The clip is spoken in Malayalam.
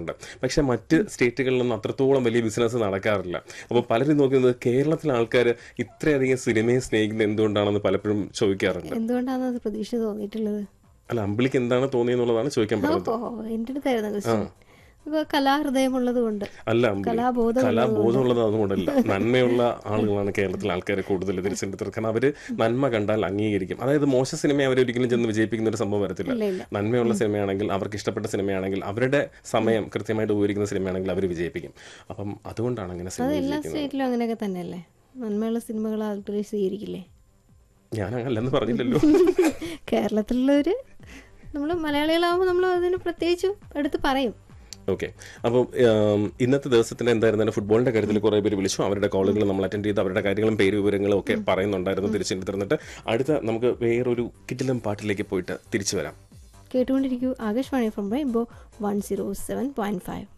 നടക്കാറുണ്ട് പക്ഷെ മറ്റ് സ്റ്റേറ്റുകളിലൊന്നും അത്രത്തോളം വലിയ ബിസിനസ് നടക്കാറില്ല അപ്പോൾ പലരും നോക്കുന്നത് കേരളത്തിലെ ആൾക്കാർ ഇത്രയധികം സിനിമയെ സ്നേഹിക്കുന്നത് എന്തുകൊണ്ടാണെന്ന് പലപ്പോഴും ചോദിക്കാറുണ്ട് എന്തുകൊണ്ടാണ് അത് പ്രതീക്ഷ തോന്നിയിട്ടുള്ളത് അല്ല അമ്പിളിക്ക് എന്താണ് തോന്നിയെന്നുള്ളതാണ് ചോദിക്കാൻ പറഞ്ഞത് ഓ എൻ്റെ അടുത്തായിരുന്നു ക്വസ്റ്റ്യൻ അപ്പോൾ കലാഹൃദയമുള്ളത് കൊണ്ട് അല്ല അമ്പിളി കലാബോധം കലാബോധമുള്ളത് അതുകൊണ്ടല്ല നന്മയുള്ള ആളുകളാണ് കേരളത്തിലെ ആൾക്കാരെ കൂടുതൽ തിരിച്ചെടുത്തത് കാരണം അവര് നന്മ കണ്ടാൽ അംഗീകരിക്കും അതായത് മോശ സിനിമയെ അവരൊരിക്കലും ചെന്ന് വിജയിപ്പിക്കുന്ന ഒരു സംഭവം വരത്തില്ല ഇല്ല ഇല്ല നന്മയുള്ള സിനിമയാണെങ്കിൽ അവർക്ക് ഇഷ്ടപ്പെട്ട സിനിമയാണെങ്കിൽ അവരുടെ സമയം കൃത്യമായിട്ട് ഉപയോഗിക്കുന്ന സിനിമയാണെങ്കിൽ അവർ വിജയിപ്പിക്കും അപ്പം അതുകൊണ്ടാണ് അങ്ങനെ സിനിമ അത് എല്ലാ വിജയിക്കുന്നത് സ്റ്റേറ്റിലും അങ്ങനെയൊക്കെ തന്നെയല്ലേ നന്മയുള്ള സിനിമകൾ ആൾക്കാർ സ്വീകരിക്കില്ലേ ഞാൻ അങ്ങല്ലെന്ന് പറഞ്ഞില്ലല്ലോ കേരളത്തിലുള്ളവർ നമ്മൾ മലയാളികളാകുമ്പോൾ നമ്മൾ അതിന് പ്രത്യേകിച്ചും എടുത്ത് പറയും ഓക്കെ അപ്പോൾ ഇന്നത്തെ ദിവസത്തിന് എന്തായിരുന്നാലും ഫുട്ബോളിന്റെ കാര്യത്തിൽ കുറേ പേര് വിളിച്ചു അവരുടെ കോളുകൾ നമ്മൾ അറ്റൻഡ് ചെയ്ത് അവരുടെ കാര്യങ്ങളും പേര് വിവരങ്ങളും ഒക്കെ പറയുന്നുണ്ടായിരുന്നു തിരിച്ചെടുത്തിരുന്നിട്ട് അടുത്ത നമുക്ക് വേറൊരു കിറ്റിലം പാട്ടിലേക്ക് പോയിട്ട് തിരിച്ചു വരാം കേട്ടുകൊണ്ടിരിക്കൂ Akashvani from Rainbow one zero seven point five